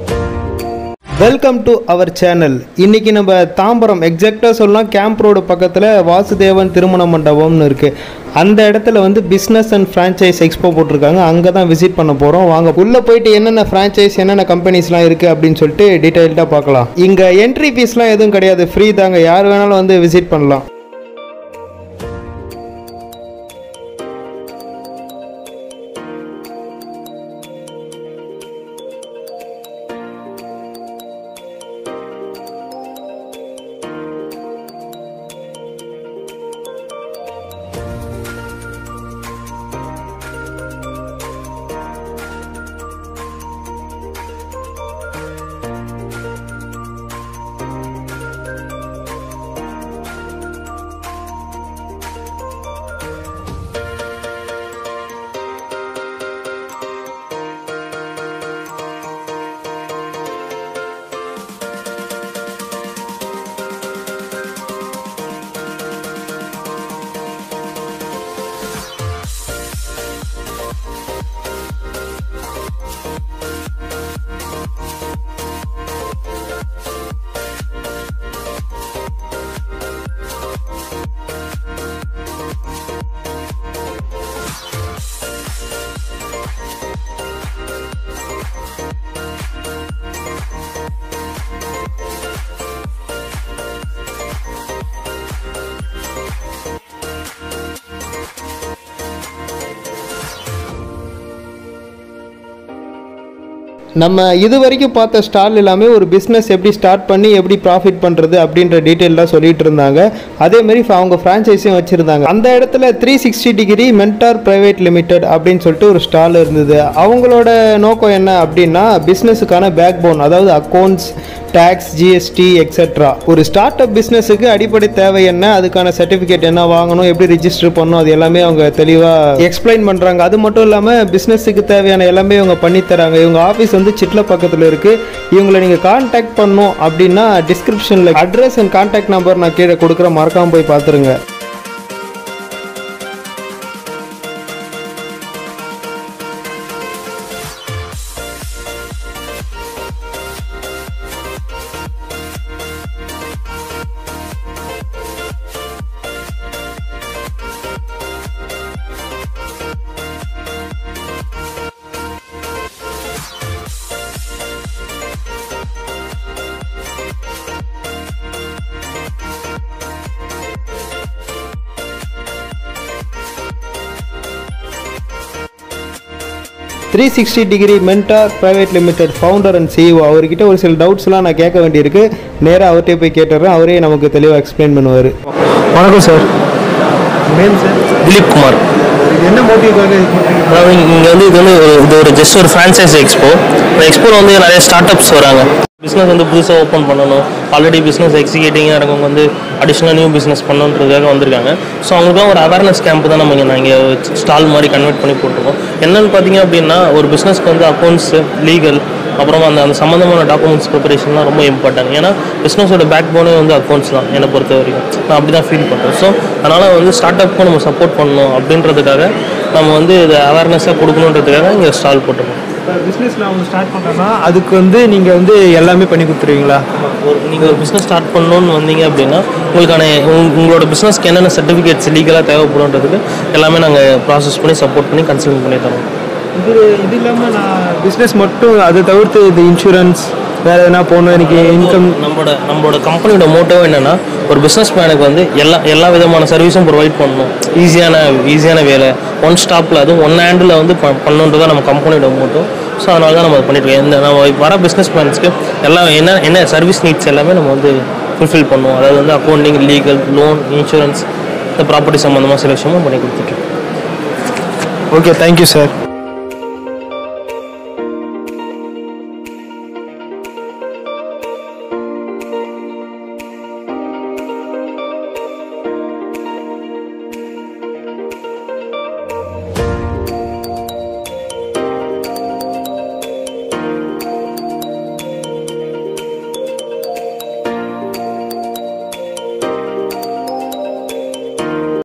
welcome to our channel இன்னைக்கு நம்ம தாம்பரம் எக்ஸாக்டாக சொல்லலாம் கேம்ப் ரோடு பக்கத்தில் வாசுதேவன் திருமண மண்டபம்னு இருக்குது அந்த இடத்துல வந்து பிஸ்னஸ் அண்ட் ஃப்ரான்ச்சைஸ் எக்ஸ்போ போட்டிருக்காங்க அங்கே தான் விசிட் பண்ண போகிறோம் வாங்க உள்ளே போயிட்டு என்னென்ன ஃப்ரான்ச்சைஸ் என்னென்ன கம்பெனிஸ்லாம் இருக்குது அப்படின்னு சொல்லிட்டு டீட்டெயில்டாக பார்க்கலாம் இங்கே என்ட்ரி ஃபீஸ்லாம் எதுவும் கிடையாது ஃப்ரீ தாங்க யார் வேணாலும் வந்து விசிட் பண்ணலாம் நம்ம இது வரைக்கும் பார்த்த ஸ்டால் எல்லாமே ஒரு பிஸ்னஸ் எப்படி ஸ்டார்ட் பண்ணி எப்படி ப்ராஃபிட் பண்ணுறது அப்படின்ற டீட்டெயிலாக சொல்லிட்டு இருந்தாங்க அதேமாரி அவங்க ஃப்ரான்ச்சைஸையும் வச்சுருந்தாங்க அந்த இடத்துல three sixty degree mentor private limited அப்படின்னு சொல்லிட்டு ஒரு ஸ்டால் இருந்தது அவங்களோட நோக்கம் என்ன அப்படின்னா பிஸ்னஸுக்கான பேக் போன் அதாவது அக்கௌண்ட்ஸ் டேக்ஸ் ஜிஎஸ்டி எக்ஸெட்ரா ஒரு ஸ்டார்ட் அப் பிஸ்னஸுக்கு அடிப்படை தேவை என்ன அதுக்கான சர்டிஃபிகேட் என்ன வாங்கணும் எப்படி ரிஜிஸ்டர் பண்ணணும் அது எல்லாமே அவங்க தெளிவாக எக்ஸ்பிளைன் பண்ணுறாங்க அது மட்டும் இல்லாமல் பிஸ்னஸுக்கு தேவையான எல்லாமே இவங்க பண்ணி தராங்க இவங்க ஆஃபீஸ் வந்து சிட்ல பக்கத்தில் இருக்குது இவங்களை நீங்கள் காண்டாக்ட் பண்ணணும் அப்படின்னா டிஸ்கிரிப்ஷனில் அட்ரஸ் அண்ட் காண்டாக்ட் நம்பர் நான் கீழே கொடுக்குற மறக்காமல் போய் பார்த்துருங்க three sixty degree mentor private limited founder and CEO அவர்கிட்ட ஒரு சில டவுட்ஸ்லாம் நான் கேட்க வேண்டியிருக்கு நேராக அவர்கிட்ட போய் கேட்டுறேன் அவரே நமக்கு தெளிவாக எக்ஸ்பிளைன் பண்ணுவார் வணக்கம் sir name sir Dilip Kumar என்ன மோட்டிவ்க்காக அதாவது இங்கே வந்து இது வந்து ஒரு- இது ஒரு ஜஸ்ட் ஒரு ஃப்ரான்ச்சைஸ் எக்ஸ்போ இந்த எக்ஸ்போவில் வந்து நிறைய ஸ்டார்ட் அப்ஸ் வராங்க பிஸ்னஸ் வந்து புதுசாக ஓப்பன் பண்ணணும் ஆல்ரெடி பிஸ்னஸ் எக்ஸிக்யூட்டிங்காக இருக்கவங்க வந்து அடிஷ்னலாக நியூ பிஸ்னஸ் பண்ணணுன்றதுக்காக வந்திருக்காங்க ஸோ அவங்களுக்குலாம் ஒரு அவேர்னஸ் கேம்ப் தான் நம்ம இங்கே நான் இங்கே ஸ்டால் மாதிரி கன்வெர்ட் பண்ணி போட்டிருக்கோம் என்னன்னு பார்த்தீங்க அப்படின்னா ஒரு பிஸ்னஸ்க்கு வந்து அக்கௌண்ட்ஸு லீகல் அப்புறம் அந்த அந்த சம்மந்தமான டாக்குமெண்ட்ஸ் ப்ரிப்பரேஷன்லாம் ரொம்ப இம்பார்ட்டன்ட் ஏன்னா பிஸ்னஸோட பேக் போனே வந்து அக்கௌண்ட்ஸ் தான் என்னை பொறுத்த வரைக்கும் நான் அப்படி தான் ஃபீல் பண்ணுறேன் ஸோ அதனால் வந்து ஸ்டார்ட் அப்க்கும் நம்ம சப்போர்ட் பண்ணணும் அப்படின்றதுக்காக நம்ம வந்து இதை அவேர்னஸாக கொடுக்கணுன்றதுக்காக இங்கே ஸ்டால் போட்டிருக்கோம் பிஸ்னஸில் அவங்க ஸ்டார்ட் பண்ணுறோன்னா அதுக்கு வந்து நீங்கள் வந்து எல்லாமே பண்ணி கொடுத்துருவீங்களா ஒரு நீங்கள் ஒரு பிஸ்னஸ் ஸ்டார்ட் பண்ணணும்னு வந்தீங்க அப்படின்னா உங்களுக்கான உங்க- உங்களோட பிஸ்னஸ்க்கு என்னென்ன சர்டிஃபிகேட்ஸ் லீகலாக தேவைப்படுன்றதுக்கு எல்லாமே நாங்கள் ப்ராசஸ் பண்ணி சப்போர்ட் பண்ணி கன்சல்ட் பண்ணி தரோம் இது இது இல்லாமல் நான் பிஸ்னஸ் மட்டும் அதை தவிர்த்து இது இன்சூரன்ஸ் வேறு எதனா போகணும் எனக்கு இன்கம் நம்மளோட நம்மளோட கம்பெனியோட மோட்டோ என்னன்னா ஒரு பிஸ்னஸ் மேனுக்கு வந்து எல்லா எல்லா விதமான சர்வீஸும் ப்ரொவைட் பண்ணணும் ஈஸியான ஈஸியான வேலை ஒன் ஸ்டாப்பில் அதுவும் ஒன் ஹேண்டில் வந்து ப பண்ணுன்றதா நம்ம கம்பெனியோட மோட்டோ ஸோ அதனால தான் நம்ம அது பண்ணிட்டு இருக்கோம் இந்த நம்ம வர பிஸ்னஸ் மேன்ஸ்க்கு எல்லாம் என்ன என்ன சர்வீஸ் நீட்ஸ் எல்லாமே நம்ம வந்து ஃபுல்ஃபில் பண்ணுவோம் அதாவது வந்து அக்கௌண்டிங் லீகல் லோன் இன்சூரன்ஸ் இந்த ப்ராப்பர்ட்டி சம்மந்தமாக சில விஷயமும் பண்ணி கொடுத்துட்ருக்கோம் ஓகே தேங்க்யூ சார்